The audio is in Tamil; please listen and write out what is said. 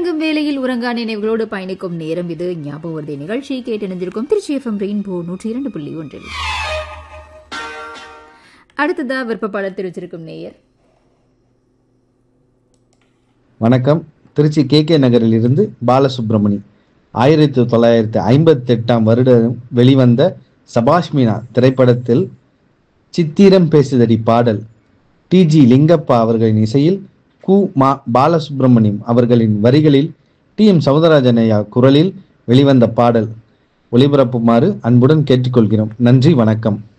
உறங்கும் வேளையில் உறங்கா நினைவுகளோடு பயணிக்கும் நேரம் இது ஞாபகம் வருதை நிகழ்ச்சி கேட்டணிஞ்சிருக்கும் திருச்சி எஃப்எம் ரெயின்போ நூற்றி இரண்டு புள்ளி ஒன்றில் அடுத்ததா விருப்பப்பாளர் தெரிவிச்சிருக்கும் நேயர் வணக்கம் திருச்சி கே கே நகரில் இருந்து பாலசுப்ரமணி ஆயிரத்தி தொள்ளாயிரத்தி ஐம்பத்தி எட்டாம் வருடம் வெளிவந்த சபாஷ்மினா திரைப்படத்தில் சித்திரம் பேசுதடி பாடல் டி ஜி லிங்கப்பா அவர்களின் இசையில் கு மா பாலசுப்ரமணியம் அவர்களின் வரிகளில் டி எம் சௌந்தரராஜனையா குரலில் வெளிவந்த பாடல் ஒளிபரப்புமாறு அன்புடன் கேட்டுக்கொள்கிறோம் நன்றி வணக்கம்